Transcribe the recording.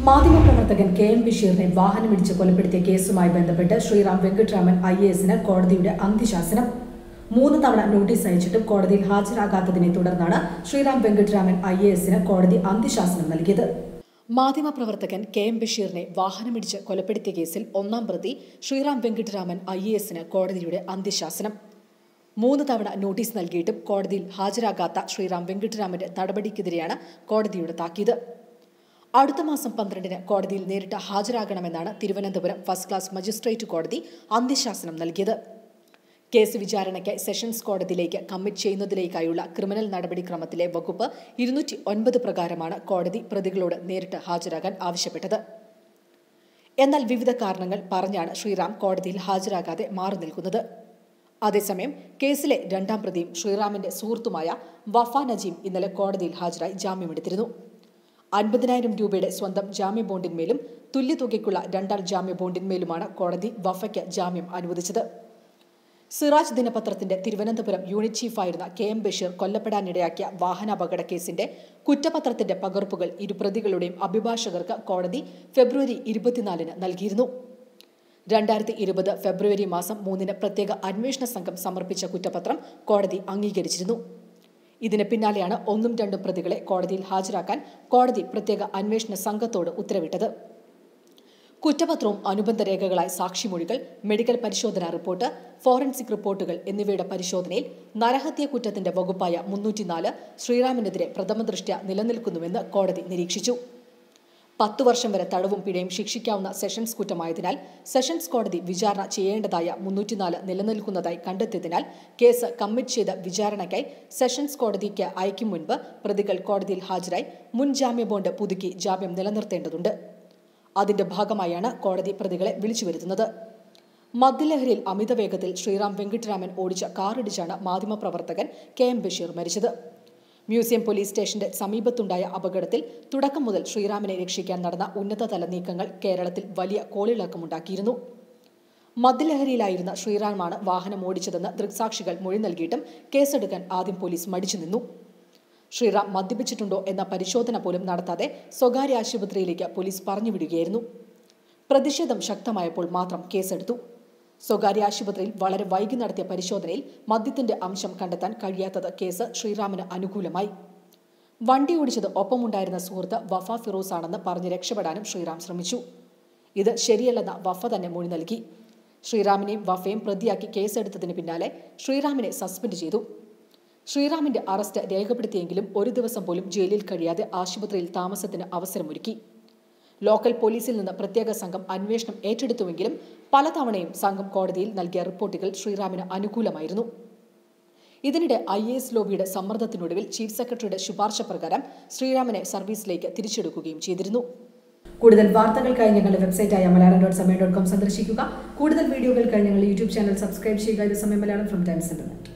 മാധ്യമപ്രവർത്തകൻ K M ബഷീറിനെ വാഹനമിടിച്ച് കൊലപ്പെടുത്തിയ കേസുമായി ബന്ധപ്പെട്ട് ശ്രീറാം വെങ്കിട്ടരാമൻ ഐ എ എസിന് കോടതിയുടെ അന്ത്യശാസനം മൂന്ന് തവണ നോട്ടീസ് അയച്ചിട്ടും കോടതിയിൽ ഹാജരാകാത്തതിനെ തുടർന്നാണ് ശ്രീറാം വെങ്കിട്ടരാമൻ ഐ എ എസിന് കോടതി അന്ത്യശാസനം നൽകിയത് മാധ്യമപ്രവർത്തകൻ കെ എം ബഷീറിനെ വാഹനമിടിച്ച് കൊലപ്പെടുത്തിയ കേസിൽ ഒന്നാം പ്രതി ശ്രീറാം വെങ്കിട്ടരാമൻ ഐ എ എസിന് കോടതിയുടെ അന്ത്യശാസനം മൂന്ന് തവണ നോട്ടീസ് നൽകിയിട്ടും കോടതിയിൽ ഹാജരാകാത്ത ശ്രീറാം വെങ്കിട്ടരാമന്റെ നടപടിക്കെതിരെയാണ് കോടതിയുടെ താക്കീത് അടുത്ത മാസം പന്ത്രണ്ടിന് കോടതിയിൽ നേരിട്ട് ഹാജരാകണമെന്നാണ് തിരുവനന്തപുരം ഫസ്റ്റ് ക്ലാസ് മജിസ്ട്രേറ്റ് കോടതി അന്ത്യശാസനം നൽകിയത് കേസ് വിചാരണയ്ക്ക് സെഷൻസ് കോടതിയിലേക്ക് കമ്മിറ്റ് ചെയ്യുന്നതിലേക്കായുള്ള ക്രിമിനൽ നടപടിക്രമത്തിലെ വകുപ്പ് ഇരുന്നൂറ്റി ഒൻപത് പ്രകാരമാണ് കോടതി പ്രതികളോട് നേരിട്ട് ഹാജരാകാൻ ആവശ്യപ്പെട്ടത് എന്നാൽ വിവിധ കാരണങ്ങൾ പറഞ്ഞാണ് ശ്രീറാം കോടതിയിൽ ഹാജരാകാതെ മാറി നിൽക്കുന്നത് അതേസമയം കേസിലെ രണ്ടാം പ്രതിയും ശ്രീറാമിന്റെ സുഹൃത്തുമായ വഫ നജീം ഇന്നലെ കോടതിയിൽ ഹാജരായി ജാമ്യമെടുത്തിരുന്നു അൻപതിനായിരം രൂപയുടെ സ്വന്തം ജാമ്യ ബോണ്ടിന്മേലും തുല്യതുകയ്ക്കുള്ള രണ്ടാം ജാമ്യ ബോണ്ടിന്മേലുമാണ് കോടതി വഫയ്ക്ക് ജാമ്യം അനുവദിച്ചത് സിറാജ് ദിനപത്രത്തിന്റെ തിരുവനന്തപുരം യൂണിറ്റ് ചീഫായിരുന്ന കെ എം ബഷീർ കൊല്ലപ്പെടാനിടയാക്കിയ വാഹനാപകട കേസിന്റെ കുറ്റപത്രത്തിന്റെ പകർപ്പുകൾ ഇരു പ്രതികളുടെയും അഭിഭാഷകർക്ക് കോടതി ഫെബ്രുവരി ഇരുപത്തിനാലിന് നൽകിയിരുന്നു രണ്ടായിരത്തി ഇരുപത് ഫെബ്രുവരി മാസം മൂന്നിന് പ്രത്യേക അന്വേഷണ സംഘം സമർപ്പിച്ച കുറ്റപത്രം കോടതി അംഗീകരിച്ചിരുന്നു ഇതിന് പിന്നാലെയാണ് ഒന്നും രണ്ടും പ്രതികളെ കോടതിയിൽ ഹാജരാക്കാൻ കോടതി പ്രത്യേക അന്വേഷണ സംഘത്തോട് ഉത്തരവിട്ടത് കുറ്റപത്രവും അനുബന്ധ രേഖകളായ സാക്ഷിമൊഴികൾ മെഡിക്കൽ പരിശോധനാ റിപ്പോർട്ട് ഫോറൻസിക് റിപ്പോർട്ടുകൾ എന്നിവയുടെ പരിശോധനയിൽ നരഹത്യ കുറ്റത്തിന്റെ വകുപ്പായ മുന്നൂറ്റിനാല് ശ്രീറാമിനെതിരെ പ്രഥമദൃഷ്ട്യ നിലനിൽക്കുന്നുവെന്ന് കോടതി നിരീക്ഷിച്ചു പത്തു വർഷം വരെ തടവും പിഴയും ശിക്ഷിക്കാവുന്ന സെഷൻസ് കുറ്റമായതിനാൽ സെഷൻസ് കോടതി വിചാരണ ചെയ്യേണ്ടതായ മുന്നൂറ്റിനാല് നിലനിൽക്കുന്നതായി കണ്ടെത്തിയതിനാൽ കേസ് കമ്മിറ്റ് ചെയ്ത വിചാരണയ്ക്കായി സെഷൻസ് കോടതിക്ക് അയക്കും മുൻപ് പ്രതികൾ കോടതിയിൽ ഹാജരായി മുൻ ജാമ്യ ബോണ്ട് പുതുക്കി ജാമ്യം നിലനിർത്തേണ്ടതുണ്ട് അതിന്റെ ഭാഗമായാണ് കോടതി പ്രതികളെ വിളിച്ചു വരുത്തുന്നത് മദ്യലഹരിയിൽ അമിത വേഗത്തിൽ ശ്രീറാം വെങ്കിട്ടരാമൻ ഓടിച്ച കാറിടിച്ചാണ് മാധ്യമപ്രവർത്തകൻ കെ എം ബഷീർ മരിച്ചത് മ്യൂസിയം പോലീസ് സ്റ്റേഷന്റെ സമീപത്തുണ്ടായ അപകടത്തിൽ തുടക്കം മുതൽ ശ്രീറാമിനെ രക്ഷിക്കാൻ നടന്ന ഉന്നതതല നീക്കങ്ങൾ കേരളത്തിൽ വലിയ കോളിളക്കമുണ്ടാക്കിയിരുന്നു മദ്യലഹരിയിലായിരുന്ന ശ്രീറാമാണ് വാഹനം ഓടിച്ചതെന്ന് ദൃക്സാക്ഷികൾ മൊഴി നൽകിയിട്ടും കേസെടുക്കാൻ ആദ്യം പോലീസ് മടിച്ചു നിന്നു ശ്രീറാം മദ്യപിച്ചിട്ടുണ്ടോ എന്ന പരിശോധന പോലും നടത്താതെ സ്വകാര്യ ആശുപത്രിയിലേക്ക് പോലീസ് പറഞ്ഞുവിടുകയായിരുന്നു പ്രതിഷേധം ശക്തമായപ്പോൾ മാത്രം കേസെടുത്തു സ്വകാര്യ ആശുപത്രിയിൽ വളരെ വൈകി നടത്തിയ പരിശോധനയിൽ മദ്യത്തിന്റെ അംശം കണ്ടെത്താൻ കഴിയാത്തത് കേസ് ശ്രീറാമിന് അനുകൂലമായി വണ്ടി ഓടിച്ചത് ഒപ്പമുണ്ടായിരുന്ന സുഹൃത്ത് വഫ ഫിറോസ് ആണെന്ന് പറഞ്ഞ് രക്ഷപ്പെടാനും ശ്രീറാം ശ്രമിച്ചു ഇത് ശരിയല്ലെന്ന വഫ തന്നെ മൊഴി നൽകി ശ്രീറാമിനെയും വഫയും പ്രതിയാക്കി കേസെടുത്തതിന് പിന്നാലെ ശ്രീറാമിനെ സസ്പെൻഡ് ചെയ്തു ശ്രീറാമിന്റെ അറസ്റ്റ് രേഖപ്പെടുത്തിയെങ്കിലും ഒരു ദിവസം പോലും ജയിലിൽ കഴിയാതെ ആശുപത്രിയിൽ താമസത്തിന് അവസരമൊരുക്കി ലോക്കൽ പോലീസിൽ നിന്ന് പ്രത്യേക സംഘം അന്വേഷണം ഏറ്റെടുത്തുവെങ്കിലും പലതവണയും സംഘം കോടതിയിൽ നൽകിയ റിപ്പോർട്ടുകൾ ശ്രീറാമിന് അനുകൂലമായിരുന്നു ഇതിനിടെ ഐ എ എസ് ലോബിയുടെ സമ്മർദ്ദത്തിനൊടുവിൽ ചീഫ് സെക്രട്ടറിയുടെ ശുപാർശ പ്രകാരം ശ്രീറാമിനെ സർവീസിലേക്ക് തിരിച്ചെടുക്കുകയും ചെയ്തിരുന്നു കൂടുതൽ വാർത്തകൾക്കായി ഞങ്ങളുടെ വെബ്സൈറ്റായ Malayalam dot Samayam dot com സന്ദർശിക്കുക കൂടുതൽ വീഡിയോകൾക്കായി ഞങ്ങളുടെ യൂട്യൂബ് ചാനൽ സബ്സ്ക്രൈബ് ചെയ്യുക ഇത് സമയം മലയാളം ഫ്രം ടൈംസ് ഇന്റർനെറ്റ്